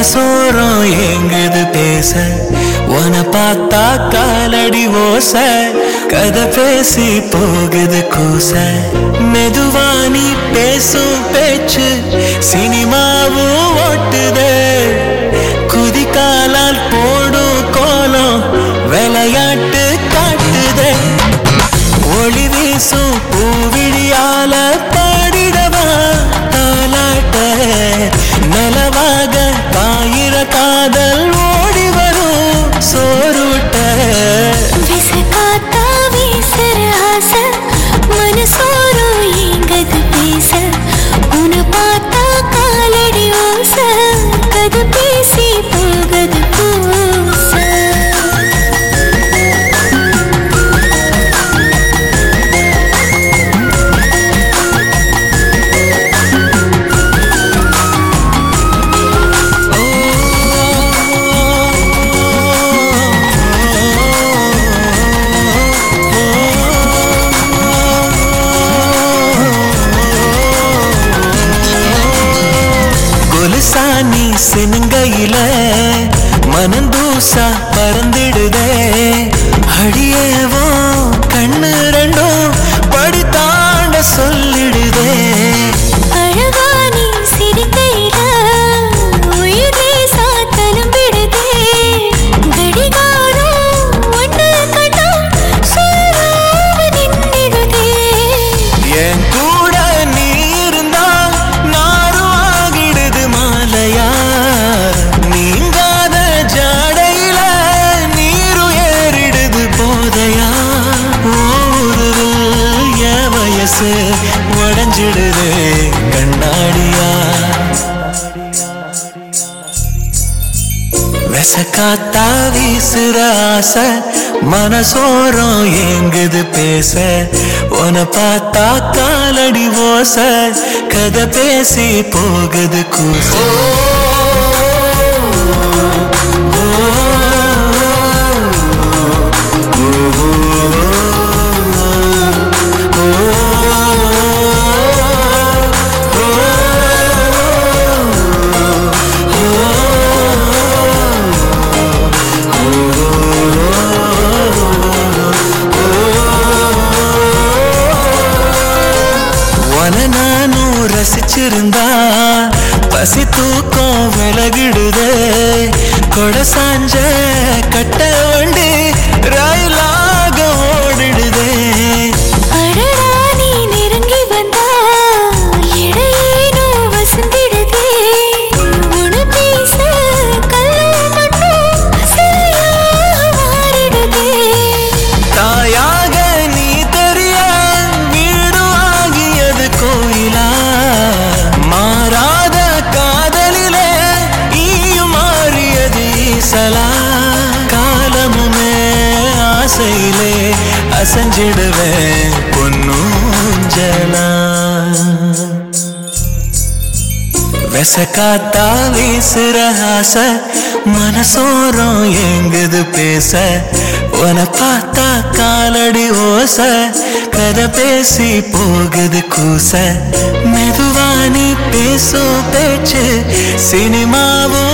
மனசோரம் எங்குது பேச உன பார்த்தா காலடி ஓச கதை பேசி போகுது கூச மெதுவா நீ பேசும் பேச்சு சினிமாவும் ஓட்டுதே குதிக்காலால் போடும் கோலம் விளையாட்டு காட்டுதே ஒளி வீசும் பூவிழியால பாடிடவா தாலாட்ட நலவாக காயிர காதல் ஓடி வரும் சோறுட்ட விசகாத்தா வீசுற ஆசை மனசோரோ எங்கது பேச உன்னை பார்த்தா காலடி ஓச கதை பேசி போகுது பூச கொலுசானி சினுங்கையில மனந்தூசா பறந்திடுதே அடியேவோ கண்ணு ரெண்டும் படி தாண்ட சொல்லிடுதே அழகா நீ சிரிக்கையில உயிர் லேசா தழும்பிடுதே. கடிகாரம் ஒண்ணு கண்டா சொல்லாம நின்னிடுதே. என் கூட நீ இருந்தா நாரும் ஆகிடுது மாலையா நீங்காத ஜாடையில நீரும் ஏறிடுது போதையா ஊருவில் என் வயசு உடஞ்சிடுது கண்ணாடியா விசக்காத்தா வீசுற ஆசை மனசோரம் எங்குது பேச உன பார்த்தா காலடி ஓச கதை பேசி போகுது கூச உன நானும் ரசிச்சிருந்தா பசி தூக்கம் விலகிடுதே கொடை சாஞ்ச கட்ட வண்டி ரயிலாக ஓடிடுதே அடடா நீ நெருங்கி வந்தா இடையேனோ வசந்திடுதே. உன்னை பேச கல்லும் மண்ணும் சிலையாக மாறிடுதே. தாயாக நீ தெரிய வீடு ஆகியது கோயிலா மாறாத காதலிலே ஈயும் மாறியது ஈசலா காலமுமே ஆசையிலே அசைஞ்சிடுவேன் பொன்னூஞ்சலா விசக்காத்தா வீசுற ஆசை மனசோரம் எங்குது பேச உன பார்த்தா காலடி ஓச கதை பேசி போகுது கூச மெதுவா நீ பேசும் பேச்சு சினிமாவும்